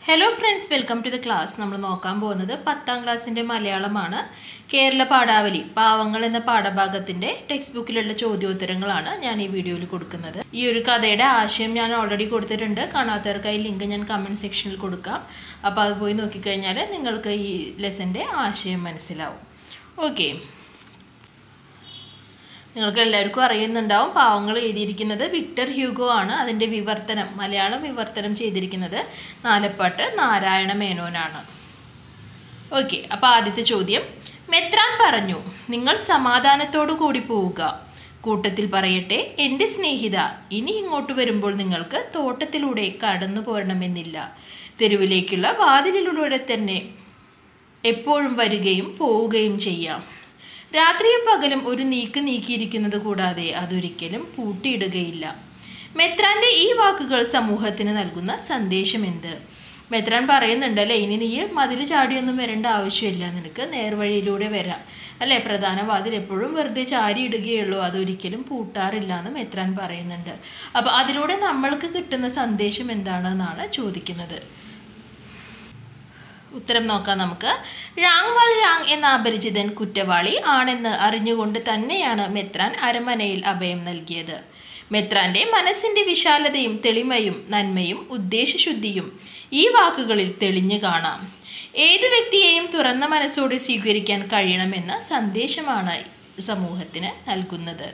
hello friends welcome to the class നമ്മൾ നോക്കാൻ പോകുന്നത് പത്താം ക്ലാസ്സിൻ്റെ മലയാളമാണ് കേരള പാഠാവലി പാവങ്ങൾ എന്ന പാഠഭാഗത്തിൻ്റെ ടെക്സ്റ്റ് ബുക്കിലുള്ള ചോദ്യോത്തരങ്ങളാണ് ഞാൻ ഈ വീഡിയോയിൽ കൊടുക്കുന്നത് ഈ ഒരു കഥയുടെ ആശയം ഞാൻ ഓൾറെഡി കൊടുത്തിട്ടുണ്ട് കാണാത്തവർക്കായി ലിങ്ക് ഞാൻ കമൻറ്റ് സെക്ഷനിൽ കൊടുക്കാം അപ്പോൾ അത് പോയി നോക്കിക്കഴിഞ്ഞാൽ നിങ്ങൾക്ക് ഈ ലെസൻ്റെ ആശയം മനസ്സിലാവും ഓക്കെ നിങ്ങൾക്ക് എല്ലാവർക്കും അറിയുന്നുണ്ടാവും പാവങ്ങൾ എഴുതിയിരിക്കുന്നത് വിക്ടർ ഹ്യൂഗോ ആണ് അതിൻ്റെ വിവർത്തനം മലയാളം വിവർത്തനം ചെയ്തിരിക്കുന്നത് നാലപ്പാട്ട് നാരായണ മേനോനാണ് ഓക്കെ അപ്പോൾ ആദ്യത്തെ ചോദ്യം മെത്രാൻ പറഞ്ഞു നിങ്ങൾ സമാധാനത്തോടു കൂടി പോവുക കൂട്ടത്തിൽ പറയട്ടെ എൻ്റെ സ്നേഹിത ഇനി ഇങ്ങോട്ട് വരുമ്പോൾ നിങ്ങൾക്ക് തോട്ടത്തിലൂടെ കടന്നു പോരണമെന്നില്ല തെരുവിലേക്കുള്ള വാതിലിലൂടെ തന്നെ എപ്പോഴും വരികയും പോവുകയും ചെയ്യാം രാത്രിയും പകലും ഒരു നീക്ക് നീക്കിയിരിക്കുന്നത് കൂടാതെ അതൊരിക്കലും പൂട്ടിയിടുകയില്ല മെത്രാന്റെ ഈ വാക്കുകൾ സമൂഹത്തിന് നൽകുന്ന സന്ദേശം എന്ത് മെത്രാൻ പറയുന്നുണ്ട് അല്ലേ ഇനി നീ മതിൽ ചാടിയൊന്നും വരേണ്ട ആവശ്യമില്ല നിനക്ക് നേർവഴിയിലൂടെ വരാം അല്ലേ പ്രധാന വാതിൽ എപ്പോഴും വെറുതെ ചാരിയിടുകയുള്ളൂ അതൊരിക്കലും പൂട്ടാറില്ല എന്ന് മെത്രാൻ പറയുന്നുണ്ട് അപ്പോൾ അതിലൂടെ നമ്മൾക്ക് കിട്ടുന്ന സന്ദേശം എന്താണെന്നാണ് ചോദിക്കുന്നത് ഉത്തരം നോക്കാം നമുക്ക് റാങ് വാൽ റാങ് എന്ന അപരിചിതൻ കുറ്റവാളി ആണെന്ന് അറിഞ്ഞുകൊണ്ട് തന്നെയാണ് മെത്രാൻ അരമനയിൽ അഭയം നൽകിയത് മെത്രാന്റെ മനസ്സിന്റെ വിശാലതയും തെളിമയും നന്മയും ഉദ്ദേശശുദ്ധിയും ഈ വാക്കുകളിൽ തെളിഞ്ഞു കാണാം ഏത് വ്യക്തിയെയും തുറന്ന മനസ്സോടെ സ്വീകരിക്കാൻ കഴിയണമെന്ന സന്ദേശമാണ് സമൂഹത്തിന് നൽകുന്നത്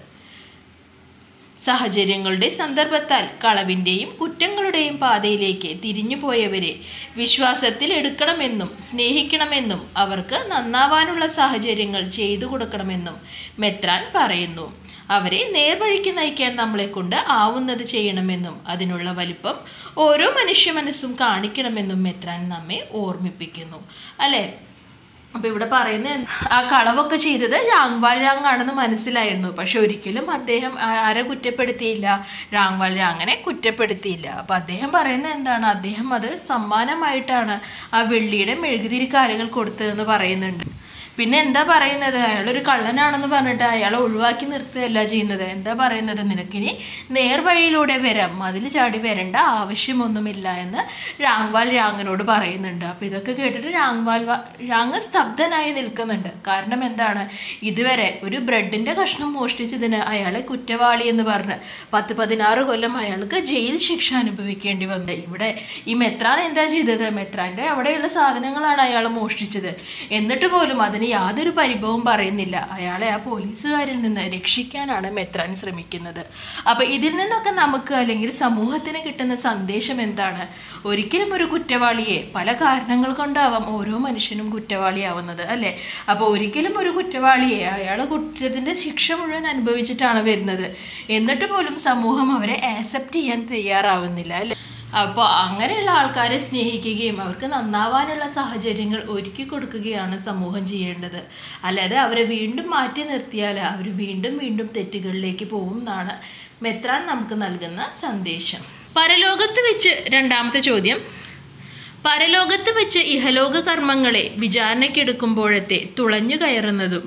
സാഹചര്യങ്ങളുടെ സന്ദർഭത്താൽ കളവിൻ്റെയും കുറ്റങ്ങളുടെയും പാതയിലേക്ക് തിരിഞ്ഞുപോയവരെ വിശ്വാസത്തിൽ എടുക്കണമെന്നും സ്നേഹിക്കണമെന്നും അവർക്ക് നന്നാവാനുള്ള സാഹചര്യങ്ങൾ ചെയ്തു കൊടുക്കണമെന്നും മെത്രാൻ പറയുന്നു അവരെ നേർവഴിക്ക് നയിക്കാൻ നമ്മളെ കൊണ്ട് ആവുന്നത് ചെയ്യണമെന്നും അതിനുള്ള വലിപ്പം ഓരോ മനുഷ്യ മനസ്സും കാണിക്കണമെന്നും മെത്രാൻ നമ്മെ ഓർമ്മിപ്പിക്കുന്നു അല്ലേ അപ്പോൾ ഇവിടെ പറയുന്ന ആ കളവൊക്കെ ചെയ്തത് രാങ്വാൽ രാങ് ആണെന്ന് മനസ്സിലായിരുന്നു പക്ഷെ ഒരിക്കലും അദ്ദേഹം ആരെ കുറ്റപ്പെടുത്തിയില്ല രാങ്വാൽ രാങ്ങിനെ കുറ്റപ്പെടുത്തിയില്ല അപ്പോൾ അദ്ദേഹം പറയുന്നത് എന്താണ് അദ്ദേഹം അത് സമ്മാനമായിട്ടാണ് ആ വെള്ളിയുടെ മെഴുകുതിരിക്കാലുകൾ കൊടുത്തതെന്ന് പറയുന്നുണ്ട് പിന്നെ എന്താ പറയുന്നത് അയാളൊരു കള്ളനാണെന്ന് പറഞ്ഞിട്ട് അയാളെ ഒഴിവാക്കി നിർത്തുകയല്ല ചെയ്യുന്നത് എന്താ പറയുന്നത് നിനക്കിനി നേർവഴിയിലൂടെ വരാം മതിൽ ചാടി വരേണ്ട ആവശ്യമൊന്നുമില്ല എന്ന് രാങ്വാൽ രാങ്ങിനോട് പറയുന്നുണ്ട് അപ്പോൾ ഇതൊക്കെ കേട്ടിട്ട് രാങ്വാൽ രാങ് സ്തബ്ധനായി നിൽക്കുന്നുണ്ട് കാരണം എന്താണ് ഇതുവരെ ഒരു ബ്രെഡിൻ്റെ കഷ്ണം മോഷ്ടിച്ചതിന് അയാളെ കുറ്റവാളി എന്ന് പറഞ്ഞ് പത്ത് പതിനാറ് കൊല്ലം അയാൾക്ക് ജയിൽ ശിക്ഷ അനുഭവിക്കേണ്ടി വന്നത് ഇവിടെ ഈ മെത്രാൻ എന്താ ചെയ്തത് മെത്രാൻ്റെ അവിടെയുള്ള സാധനങ്ങളാണ് അയാൾ മോഷ്ടിച്ചത് എന്നിട്ട് പോലും അതിന് അതിന് യാതൊരു പരിഭവവും പറയുന്നില്ല അയാളെ ആ പോലീസുകാരിൽ നിന്ന് രക്ഷിക്കാനാണ് മെത്രാൻ ശ്രമിക്കുന്നത് അപ്പോൾ ഇതിൽ നിന്നൊക്കെ നമുക്ക് അല്ലെങ്കിൽ സമൂഹത്തിന് കിട്ടുന്ന സന്ദേശം എന്താണ് ഒരിക്കലും ഒരു കുറ്റവാളിയെ പല കാരണങ്ങൾ കൊണ്ടാവാം ഓരോ മനുഷ്യനും കുറ്റവാളിയാവുന്നത് അല്ലേ അപ്പോൾ ഒരിക്കലും ഒരു കുറ്റവാളിയെ അയാൾ കുറ്റത്തിൻ്റെ ശിക്ഷ മുഴുവൻ അനുഭവിച്ചിട്ടാണ് വരുന്നത് എന്നിട്ട് പോലും സമൂഹം അവരെ ആക്സെപ്റ്റ് ചെയ്യാൻ തയ്യാറാവുന്നില്ല അല്ലേ അപ്പോൾ അങ്ങനെയുള്ള ആൾക്കാരെ സ്നേഹിക്കുകയും അവർക്ക് നന്നാവാനുള്ള സാഹചര്യങ്ങൾ ഒരുക്കി കൊടുക്കുകയാണ് സമൂഹം ചെയ്യേണ്ടത് അല്ലാതെ അവരെ വീണ്ടും മാറ്റി നിർത്തിയാൽ അവർ വീണ്ടും വീണ്ടും തെറ്റുകളിലേക്ക് പോകും എന്നാണ് മെത്രാൻ നമുക്ക് നൽകുന്ന സന്ദേശം പരലോകത്ത് വെച്ച് രണ്ടാമത്തെ ചോദ്യം പരലോകത്ത് വെച്ച് ഇഹലോക കർമ്മങ്ങളെ വിചാരണയ്ക്കെടുക്കുമ്പോഴത്തെ തുളഞ്ഞു കയറുന്നതും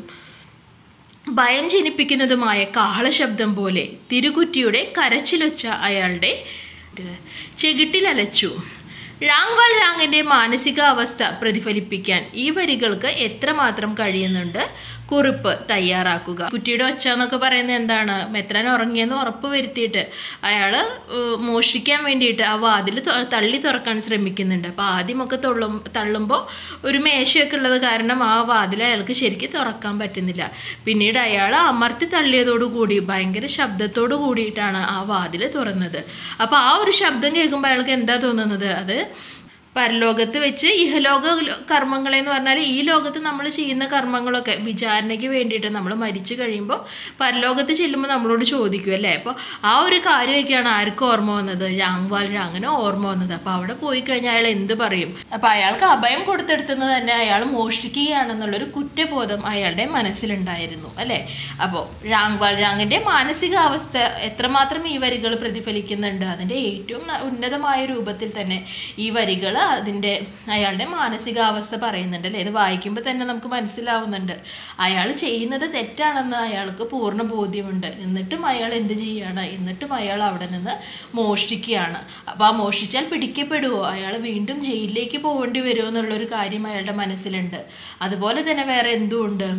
ഭയം ജനിപ്പിക്കുന്നതുമായ കാഹളശബ്ദം പോലെ തിരുകുറ്റിയുടെ കരച്ചിലൊച്ച അയാളുടെ ചെകിട്ടിലലച്ചു റാങ്വാൾ റാങ്ങിൻ്റെ മാനസികാവസ്ഥ പ്രതിഫലിപ്പിക്കാൻ ഈ വരികൾക്ക് എത്രമാത്രം കഴിയുന്നുണ്ട് കുറിപ്പ് തയ്യാറാക്കുക കുട്ടിയുടെ ഒച്ച എന്നൊക്കെ പറയുന്നത് എന്താണ് മെത്രാൻ ഉറങ്ങിയെന്ന് ഉറപ്പ് വരുത്തിയിട്ട് അയാൾ മോഷ്ടിക്കാൻ വേണ്ടിയിട്ട് ആ വാതിൽ തള്ളി തുറക്കാൻ ശ്രമിക്കുന്നുണ്ട് അപ്പോൾ ആദ്യമൊക്കെ തുള്ളും തള്ളുമ്പോൾ ഒരു മേശയൊക്കെ ഉള്ളത് കാരണം ആ വാതിൽ അയാൾക്ക് ശരിക്കും തുറക്കാൻ പറ്റുന്നില്ല പിന്നീട് അയാൾ അമർത്തി തള്ളിയതോടുകൂടി ഭയങ്കര ശബ്ദത്തോടു കൂടിയിട്ടാണ് ആ വാതിൽ തുറന്നത് അപ്പോൾ ആ ഒരു ശബ്ദം കേൾക്കുമ്പോൾ അയാൾക്ക് എന്താ തോന്നുന്നത് അത് പരലോകത്ത് വെച്ച് ഇഹലോക കർമ്മങ്ങളെന്ന് പറഞ്ഞാൽ ഈ ലോകത്ത് നമ്മൾ ചെയ്യുന്ന കർമ്മങ്ങളൊക്കെ വിചാരണയ്ക്ക് വേണ്ടിയിട്ട് നമ്മൾ മരിച്ചു കഴിയുമ്പോൾ പരലോകത്ത് ചെല്ലുമ്പോൾ നമ്മളോട് ചോദിക്കും അല്ലേ അപ്പോൾ ആ ഒരു കാര്യമൊക്കെയാണ് ആർക്ക് ഓർമ്മ വന്നത് രാങ്വാൽ രാങ്ങിന് ഓർമ്മ വന്നത് അപ്പോൾ അവിടെ പോയി കഴിഞ്ഞാൽ അയാൾ എന്ത് പറയും അപ്പോൾ അയാൾക്ക് അഭയം കൊടുത്തെടുത്തുന്നത് തന്നെ അയാൾ മോഷ്ടിക്കുകയാണെന്നുള്ളൊരു കുറ്റബോധം അയാളുടെ മനസ്സിലുണ്ടായിരുന്നു അല്ലേ അപ്പോൾ രാങ്വാൽ രാങ്ങിൻ്റെ മാനസികാവസ്ഥ എത്രമാത്രം ഈ വരികൾ പ്രതിഫലിക്കുന്നുണ്ട് അതിൻ്റെ ഏറ്റവും ഉന്നതമായ രൂപത്തിൽ തന്നെ ഈ വരികൾ അതിൻ്റെ അയാളുടെ മാനസികാവസ്ഥ പറയുന്നുണ്ട് അല്ലേ ഇത് വായിക്കുമ്പോൾ തന്നെ നമുക്ക് മനസ്സിലാവുന്നുണ്ട് അയാൾ ചെയ്യുന്നത് തെറ്റാണെന്ന് അയാൾക്ക് പൂർണ്ണ ബോധ്യമുണ്ട് എന്നിട്ടും അയാൾ എന്ത് ചെയ്യുകയാണ് എന്നിട്ടും അയാൾ അവിടെ നിന്ന് മോഷ്ടിക്കുകയാണ് അപ്പോൾ ആ മോഷ്ടിച്ചാൽ പിടിക്കപ്പെടുമോ അയാൾ വീണ്ടും ജയിലിലേക്ക് പോകേണ്ടി വരുമോ എന്നുള്ളൊരു കാര്യം അയാളുടെ മനസ്സിലുണ്ട് അതുപോലെ തന്നെ വേറെ എന്തുകൊണ്ട്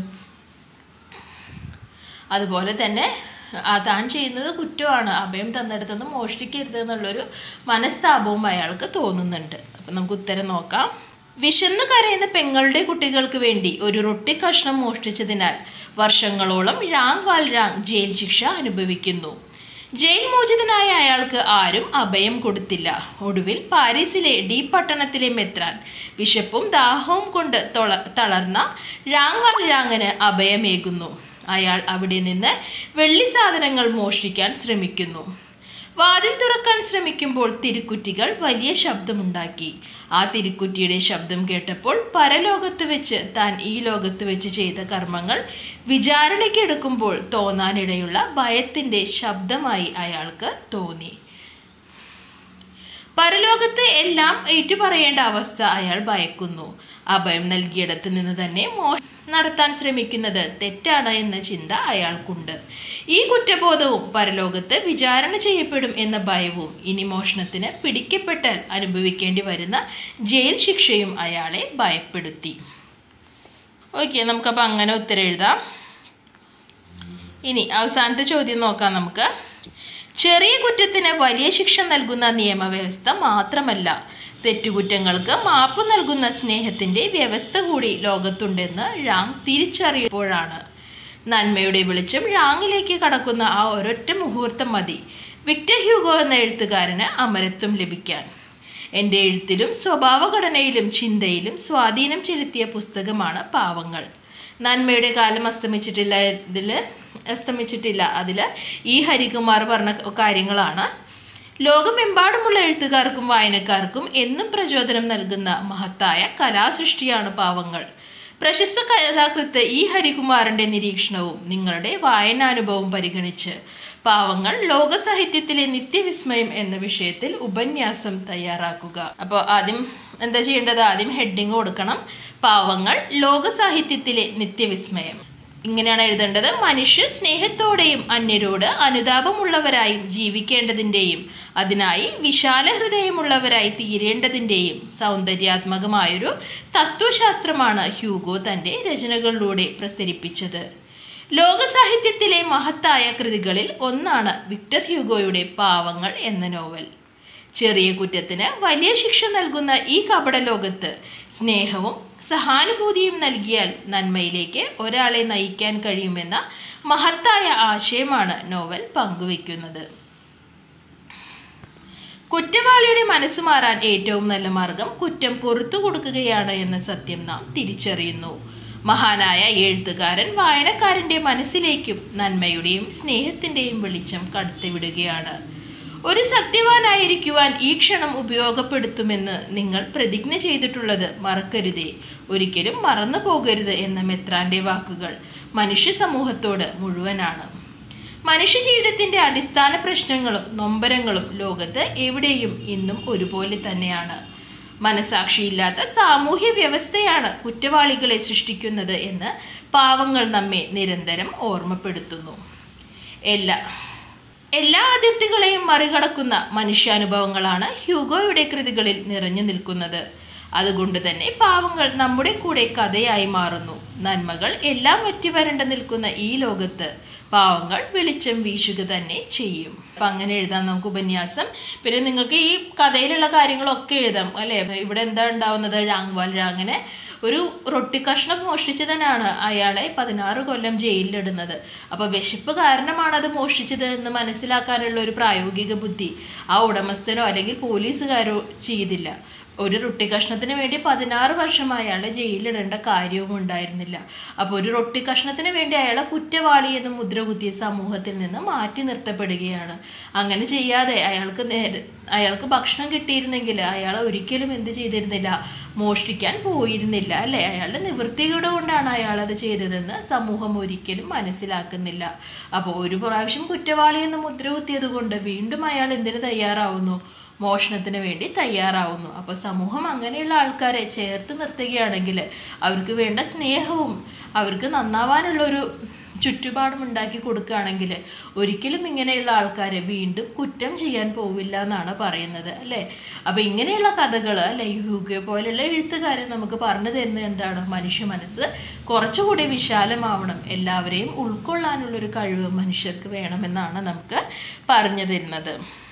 അതുപോലെ തന്നെ ആ താൻ ചെയ്യുന്നത് കുറ്റമാണ് അഭയം തന്നിടത്തുനിന്ന് മോഷ്ടിക്കരുത് എന്നുള്ളൊരു മനസ്താപവും അയാൾക്ക് തോന്നുന്നുണ്ട് അപ്പം നമുക്ക് ഉത്തരം നോക്കാം വിശന്ന് കരയുന്ന പെങ്ങളുടെ കുട്ടികൾക്ക് വേണ്ടി ഒരു റൊട്ടി കഷ്ണം മോഷ്ടിച്ചതിനാൽ വർഷങ്ങളോളം രാങ് വാൽ രാങ് ജയിൽ ശിക്ഷ അനുഭവിക്കുന്നു ജയിൽ മോചിതനായ അയാൾക്ക് ആരും അഭയം കൊടുത്തില്ല ഒടുവിൽ പാരീസിലെ ഡി പട്ടണത്തിലെ മെത്രാൻ വിശപ്പും ദാഹവും കൊണ്ട് തൊള തളർന്ന രാങ് വാൽ രാങ്ങിന് അഭയമേകുന്നു അയാൾ അവിടെ നിന്ന് വെള്ളി സാധനങ്ങൾ മോഷ്ടിക്കാൻ ശ്രമിക്കുന്നു വാതിൽ തുറക്കാൻ ശ്രമിക്കുമ്പോൾ തിരുക്കുറ്റികൾ വലിയ ശബ്ദമുണ്ടാക്കി ആ തിരുക്കുറ്റിയുടെ ശബ്ദം കേട്ടപ്പോൾ പരലോകത്ത് വെച്ച് താൻ ഈ ലോകത്ത് വെച്ച് ചെയ്ത കർമ്മങ്ങൾ വിചാരണയ്ക്കെടുക്കുമ്പോൾ തോന്നാനിടയുള്ള ഭയത്തിൻ്റെ ശബ്ദമായി അയാൾക്ക് തോന്നി പരലോകത്ത് എല്ലാം ഏറ്റുപറയേണ്ട അവസ്ഥ അയാൾ ഭയക്കുന്നു അഭയം നൽകിയിടത്ത് നിന്ന് തന്നെ മോ നടത്താൻ ശ്രമിക്കുന്നത് തെറ്റാണ് എന്ന ചിന്ത അയാൾക്കുണ്ട് ഈ കുറ്റബോധവും പരലോകത്ത് വിചാരണ ചെയ്യപ്പെടും എന്ന ഭയവും ഇനി മോഷണത്തിന് പിടിക്കപ്പെട്ടാൽ അനുഭവിക്കേണ്ടി വരുന്ന ജയിൽ ശിക്ഷയും അയാളെ ഭയപ്പെടുത്തി ഓക്കെ നമുക്കപ്പോൾ അങ്ങനെ ഉത്തരം എഴുതാം ഇനി അവസാനത്തെ ചോദ്യം നോക്കാം നമുക്ക് ചെറിയ കുറ്റത്തിന് വലിയ ശിക്ഷ നൽകുന്ന നിയമവ്യവസ്ഥ മാത്രമല്ല തെറ്റുകുറ്റങ്ങൾക്ക് മാപ്പ് നൽകുന്ന സ്നേഹത്തിൻ്റെ വ്യവസ്ഥ കൂടി ലോകത്തുണ്ടെന്ന് റാങ് തിരിച്ചറിയുമ്പോഴാണ് നന്മയുടെ വെളിച്ചം റാങ്ങിലേക്ക് കടക്കുന്ന ആ ഒരൊറ്റ മുഹൂർത്തം മതി വിക്ടർ ഹ്യൂഗോ എന്ന എഴുത്തുകാരന് അമരത്വം ലഭിക്കാൻ എൻ്റെ എഴുത്തിലും സ്വഭാവഘടനയിലും ചിന്തയിലും സ്വാധീനം ചെലുത്തിയ പുസ്തകമാണ് പാവങ്ങൾ നന്മയുടെ കാലം അസ്തമിച്ചിട്ടില്ല ഇതിൽ അസ്തമിച്ചിട്ടില്ല അതിൽ ഈ ഹരികുമാർ പറഞ്ഞ കാര്യങ്ങളാണ് ലോകമെമ്പാടുമുള്ള എഴുത്തുകാർക്കും വായനക്കാർക്കും എന്നും പ്രചോദനം നൽകുന്ന മഹത്തായ കലാസൃഷ്ടിയാണ് പാവങ്ങൾ പ്രശസ്ത കഥാകൃത്ത് ഇ ഹരികുമാറിന്റെ നിരീക്ഷണവും നിങ്ങളുടെ വായനാനുഭവം പരിഗണിച്ച് പാവങ്ങൾ ലോക സാഹിത്യത്തിലെ നിത്യവിസ്മയം എന്ന വിഷയത്തിൽ ഉപന്യാസം തയ്യാറാക്കുക അപ്പോൾ ആദ്യം എന്താ ചെയ്യേണ്ടത് ആദ്യം ഹെഡിങ് കൊടുക്കണം പാവങ്ങൾ ലോക സാഹിത്യത്തിലെ നിത്യവിസ്മയം ഇങ്ങനെയാണ് എഴുതേണ്ടത് മനുഷ്യ സ്നേഹത്തോടെയും അന്യരോട് അനുതാപമുള്ളവരായും ജീവിക്കേണ്ടതിൻ്റെയും അതിനായി വിശാല ഹൃദയമുള്ളവരായി തീരേണ്ടതിൻ്റെയും സൗന്ദര്യാത്മകമായൊരു തത്വശാസ്ത്രമാണ് ഹ്യൂഗോ തൻ്റെ രചനകളിലൂടെ പ്രസരിപ്പിച്ചത് ലോക സാഹിത്യത്തിലെ മഹത്തായ കൃതികളിൽ ഒന്നാണ് വിക്ടർ ഹ്യൂഗോയുടെ പാവങ്ങൾ എന്ന നോവൽ ചെറിയ കുറ്റത്തിന് വലിയ ശിക്ഷ നൽകുന്ന ഈ കപട ലോകത്ത് സ്നേഹവും സഹാനുഭൂതിയും നൽകിയാൽ നന്മയിലേക്ക് ഒരാളെ നയിക്കാൻ കഴിയുമെന്ന മഹത്തായ ആശയമാണ് നോവൽ പങ്കുവയ്ക്കുന്നത് കുറ്റവാളിയുടെ മനസ്സ് മാറാൻ ഏറ്റവും നല്ല മാർഗം കുറ്റം പുറത്തു കൊടുക്കുകയാണ് എന്ന സത്യം നാം തിരിച്ചറിയുന്നു മഹാനായ എഴുത്തുകാരൻ വായനക്കാരൻ്റെ മനസ്സിലേക്കും നന്മയുടെയും സ്നേഹത്തിൻ്റെയും വെളിച്ചം കടത്തിവിടുകയാണ് ഒരു സത്യവാനായിരിക്കുവാൻ ഈ ക്ഷണം ഉപയോഗപ്പെടുത്തുമെന്ന് നിങ്ങൾ പ്രതിജ്ഞ ചെയ്തിട്ടുള്ളത് മറക്കരുതേ ഒരിക്കലും മറന്നു പോകരുത് എന്ന മെത്രാന്റെ വാക്കുകൾ മനുഷ്യ സമൂഹത്തോട് മുഴുവനാണ് മനുഷ്യ ജീവിതത്തിന്റെ അടിസ്ഥാന പ്രശ്നങ്ങളും നൊമ്പരങ്ങളും ലോകത്ത് എവിടെയും ഇന്നും ഒരുപോലെ തന്നെയാണ് മനസാക്ഷിയില്ലാത്ത സാമൂഹ്യ വ്യവസ്ഥയാണ് കുറ്റവാളികളെ സൃഷ്ടിക്കുന്നത് എന്ന് പാവങ്ങൾ നമ്മെ നിരന്തരം ഓർമ്മപ്പെടുത്തുന്നു എല്ലാ എല്ലാ അതിർത്തികളെയും മറികടക്കുന്ന മനുഷ്യാനുഭവങ്ങളാണ് ഹ്യൂഗോയുടെ കൃതികളിൽ നിറഞ്ഞു നിൽക്കുന്നത് അതുകൊണ്ട് തന്നെ പാവങ്ങൾ നമ്മുടെ കൂടെ കഥയായി മാറുന്നു നന്മകൾ എല്ലാം വറ്റിവരണ്ട് നിൽക്കുന്ന ഈ ലോകത്ത് പാവങ്ങൾ വെളിച്ചം വീശുക തന്നെ ചെയ്യും അപ്പം അങ്ങനെ എഴുതാം നമുക്ക് ഉപന്യാസം പിന്നെ നിങ്ങൾക്ക് ഈ കഥയിലുള്ള കാര്യങ്ങളൊക്കെ എഴുതാം അല്ലേ ഇവിടെ എന്താ ഉണ്ടാവുന്നത് രാങ്വാൽ രാങ്ങനെ ഒരു റൊട്ടി കഷ്ണം മോഷ്ടിച്ചതിനാണ് അയാളെ പതിനാറ് കൊല്ലം ജയിലിലിടുന്നത് അപ്പോൾ വിശപ്പ് കാരണമാണ് അത് മോഷ്ടിച്ചത് എന്ന് മനസ്സിലാക്കാനുള്ള ഒരു പ്രായോഗിക ബുദ്ധി ആ ഉടമസ്ഥനോ അല്ലെങ്കിൽ പോലീസുകാരോ ചെയ്തില്ല ഒരു റൊട്ടി കഷ്ണത്തിന് വേണ്ടി പതിനാറ് വർഷം അയാളെ ജയിലിടേണ്ട കാര്യവും ഉണ്ടായിരുന്നില്ല അപ്പോൾ ഒരു റൊട്ടി കഷ്ണത്തിന് വേണ്ടി അയാളെ കുറ്റവാളി എന്ന് മുദ്ര കുത്തിയ സമൂഹത്തിൽ നിന്ന് മാറ്റി നിർത്തപ്പെടുകയാണ് അങ്ങനെ ചെയ്യാതെ അയാൾക്ക് നേരെ അയാൾക്ക് ഭക്ഷണം കിട്ടിയിരുന്നെങ്കിൽ അയാൾ ഒരിക്കലും എന്ത് ചെയ്തിരുന്നില്ല മോഷ്ടിക്കാൻ പോയിരുന്നില്ല അല്ലേ അയാളുടെ നിവൃത്തികേട് കൊണ്ടാണ് അയാൾ അത് ചെയ്തതെന്ന് സമൂഹം ഒരിക്കലും മനസ്സിലാക്കുന്നില്ല അപ്പോൾ ഒരു പ്രാവശ്യം കുറ്റവാളി എന്ന് മുദ്ര കുത്തിയത് കൊണ്ട് വീണ്ടും അയാൾ എന്തിന് തയ്യാറാവുന്നു മോഷണത്തിന് വേണ്ടി തയ്യാറാവുന്നു അപ്പോൾ സമൂഹം അങ്ങനെയുള്ള ആൾക്കാരെ ചേർത്ത് നിർത്തുകയാണെങ്കിൽ അവർക്ക് വേണ്ട സ്നേഹവും അവർക്ക് നന്നാവാനുള്ളൊരു ചുറ്റുപാടും ഉണ്ടാക്കി കൊടുക്കുകയാണെങ്കിൽ ഒരിക്കലും ഇങ്ങനെയുള്ള ആൾക്കാരെ വീണ്ടും കുറ്റം ചെയ്യാൻ പോവില്ല എന്നാണ് പറയുന്നത് അല്ലേ അപ്പോൾ ഇങ്ങനെയുള്ള കഥകൾ അല്ലെ ഹ്യൂഗോ പോലെയുള്ള എഴുത്തുകാരെ നമുക്ക് പറഞ്ഞു തരുന്നത് എന്താണ് മനുഷ്യ മനസ്സ് കുറച്ചുകൂടി വിശാലമാവണം എല്ലാവരെയും ഉൾക്കൊള്ളാനുള്ളൊരു കഴിവ് മനുഷ്യർക്ക് വേണമെന്നാണ് നമുക്ക് പറഞ്ഞു തരുന്നത്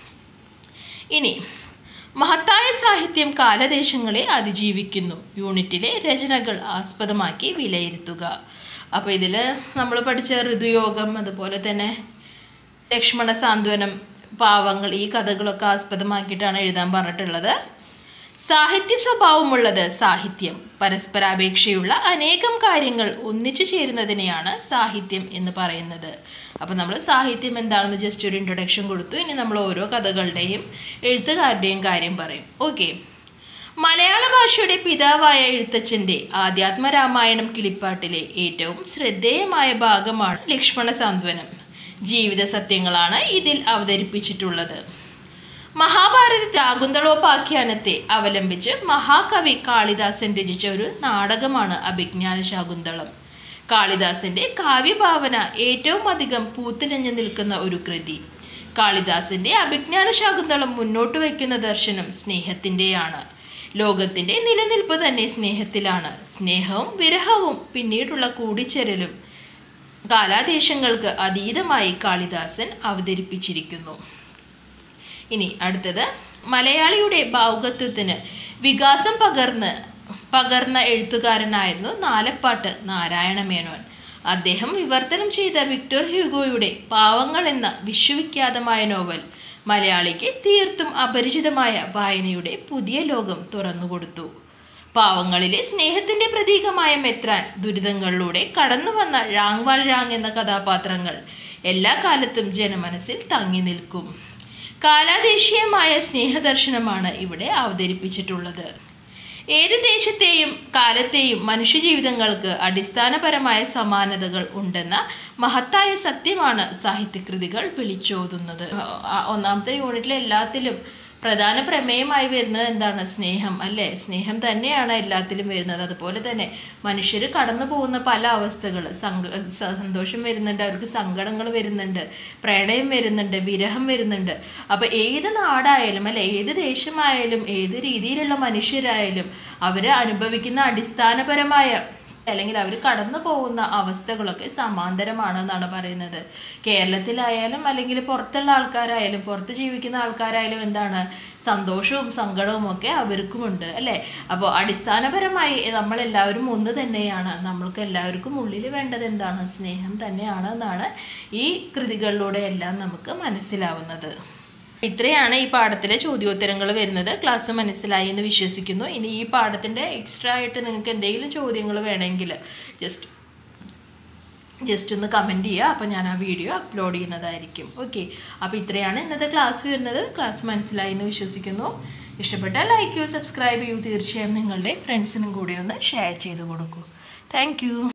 ഇനി മഹത്തായ സാഹിത്യം കാലദേശങ്ങളെ അതിജീവിക്കുന്നു യൂണിറ്റിലെ രചനകൾ ആസ്പദമാക്കി വിലയിരുത്തുക അപ്പോൾ ഇതിൽ നമ്മൾ പഠിച്ച ഋതുയോഗം അതുപോലെ തന്നെ ലക്ഷ്മണ സാന്ത്വനം പാവങ്ങൾ ഈ കഥകളൊക്കെ ആസ്പദമാക്കിയിട്ടാണ് എഴുതാൻ പറഞ്ഞിട്ടുള്ളത് സാഹിത്യ സ്വഭാവമുള്ളത് സാഹിത്യം പരസ്പരാപേക്ഷയുള്ള അനേകം കാര്യങ്ങൾ ഒന്നിച്ചു ചേരുന്നതിനെയാണ് സാഹിത്യം എന്ന് പറയുന്നത് അപ്പോൾ നമ്മൾ സാഹിത്യം എന്താണെന്ന് ജസ്റ്റ് ഒരു ഇൻട്രൊഡക്ഷൻ കൊടുത്തു ഇനി നമ്മൾ ഓരോ കഥകളുടെയും എഴുത്തുകാരുടെയും കാര്യം പറയും ഓക്കെ മലയാള ഭാഷയുടെ പിതാവായ എഴുത്തച്ഛൻ്റെ ആധ്യാത്മരാമായണം കിളിപ്പാട്ടിലെ ഏറ്റവും ശ്രദ്ധേയമായ ഭാഗമാണ് ലക്ഷ്മണ സാന്ത്വനം ജീവിത സത്യങ്ങളാണ് ഇതിൽ അവതരിപ്പിച്ചിട്ടുള്ളത് മഹാഭാരത ശാകുന്തളോപാഖ്യാനത്തെ അവലംബിച്ച് മഹാകവി കാളിദാസൻ രചിച്ച ഒരു നാടകമാണ് അഭിജ്ഞാന ശാകുന്തളം കാളിദാസന്റെ കാവ്യഭാവന ഏറ്റവും അധികം പൂത്തുലഞ്ഞു നിൽക്കുന്ന ഒരു കൃതി കാളിദാസന്റെ അഭിജ്ഞാന ശാകുന്തളം മുന്നോട്ട് വയ്ക്കുന്ന ദർശനം സ്നേഹത്തിൻ്റെയാണ് ലോകത്തിൻ്റെ നിലനിൽപ്പ് തന്നെ സ്നേഹത്തിലാണ് സ്നേഹവും വിരഹവും പിന്നീടുള്ള കൂടിച്ചേരലും കാലാദേശങ്ങൾക്ക് അതീതമായി കാളിദാസൻ അവതരിപ്പിച്ചിരിക്കുന്നു ഇനി അടുത്തത് മലയാളിയുടെ ഭാവുകത്വത്തിന് വികാസം പകർന്ന് പകർന്ന എഴുത്തുകാരനായിരുന്നു നാലപ്പാട്ട് നാരായണ മേനോൻ അദ്ദേഹം വിവർത്തനം ചെയ്ത വിക്ടർ ഹ്യൂഗോയുടെ പാവങ്ങൾ എന്ന വിശ്വവിഖ്യാതമായ നോവൽ മലയാളിക്ക് തീർത്തും അപരിചിതമായ വായനയുടെ പുതിയ ലോകം തുറന്നുകൊടുത്തു പാവങ്ങളിലെ സ്നേഹത്തിന്റെ പ്രതീകമായ മെത്രാൻ ദുരിതങ്ങളിലൂടെ കടന്നു വന്ന റാങ്വാൾ റാങ് എന്ന കഥാപാത്രങ്ങൾ എല്ലാ കാലത്തും ജനമനസ്സിൽ തങ്ങി നിൽക്കും കാലാദേശീയമായ സ്നേഹദർശനമാണ് ഇവിടെ അവതരിപ്പിച്ചിട്ടുള്ളത് ഏത് ദേശത്തെയും കാലത്തെയും മനുഷ്യജീവിതങ്ങൾക്ക് അടിസ്ഥാനപരമായ സമാനതകൾ ഉണ്ടെന്ന മഹത്തായ സത്യമാണ് സാഹിത്യകൃതികൾ വിളിച്ചോതുന്നത് ആ ഒന്നാമത്തെ യൂണിറ്റിലെ എല്ലാത്തിലും പ്രധാന പ്രമേയമായി വരുന്നത് എന്താണ് സ്നേഹം അല്ലേ സ്നേഹം തന്നെയാണ് എല്ലാത്തിലും വരുന്നത് അതുപോലെ തന്നെ മനുഷ്യർ കടന്നു പോകുന്ന പല അവസ്ഥകൾ സങ്ക സന്തോഷം വരുന്നുണ്ട് അവർക്ക് സങ്കടങ്ങൾ വരുന്നുണ്ട് പ്രണയം വരുന്നുണ്ട് വിരഹം വരുന്നുണ്ട് അപ്പോൾ ഏത് നാടായാലും അല്ലെ ഏത് ദേശമായാലും ഏത് രീതിയിലുള്ള മനുഷ്യരായാലും അവർ അനുഭവിക്കുന്ന അടിസ്ഥാനപരമായ അല്ലെങ്കിൽ അവർ കടന്നു പോകുന്ന അവസ്ഥകളൊക്കെ സമാന്തരമാണെന്നാണ് പറയുന്നത് കേരളത്തിലായാലും അല്ലെങ്കിൽ പുറത്തുള്ള ആൾക്കാരായാലും പുറത്ത് ജീവിക്കുന്ന ആൾക്കാരായാലും എന്താണ് സന്തോഷവും സങ്കടവും ഒക്കെ അവർക്കുമുണ്ട് അല്ലേ അപ്പോൾ അടിസ്ഥാനപരമായി നമ്മളെല്ലാവരും ഒന്ന് തന്നെയാണ് നമ്മൾക്ക് എല്ലാവർക്കും ഉള്ളിൽ വേണ്ടത് എന്താണ് സ്നേഹം തന്നെയാണ് എന്നാണ് ഈ കൃതികളിലൂടെ എല്ലാം നമുക്ക് മനസ്സിലാവുന്നത് ഇത്രയാണ് ഈ പാഠത്തിലെ ചോദ്യോത്തരങ്ങൾ വരുന്നത് ക്ലാസ് മനസ്സിലായി എന്ന് വിശ്വസിക്കുന്നു ഇനി ഈ പാഠത്തിൻ്റെ എക്സ്ട്രാ ആയിട്ട് നിങ്ങൾക്ക് എന്തെങ്കിലും ചോദ്യങ്ങൾ വേണമെങ്കിൽ ജസ്റ്റ് ജസ്റ്റ് ഒന്ന് കമൻറ്റ് ചെയ്യുക അപ്പോൾ ഞാൻ ആ വീഡിയോ അപ്ലോഡ് ചെയ്യുന്നതായിരിക്കും ഓക്കെ അപ്പോൾ ഇത്രയാണ് ഇന്നത്തെ ക്ലാസ് വരുന്നത് ക്ലാസ് മനസ്സിലായി എന്ന് വിശ്വസിക്കുന്നു ഇഷ്ടപ്പെട്ടാൽ ലൈക്ക് ചെയ്യൂ സബ്സ്ക്രൈബ് ചെയ്യൂ തീർച്ചയായും നിങ്ങളുടെ ഫ്രണ്ട്സിനും കൂടി ഒന്ന് ഷെയർ ചെയ്ത് കൊടുക്കൂ താങ്ക്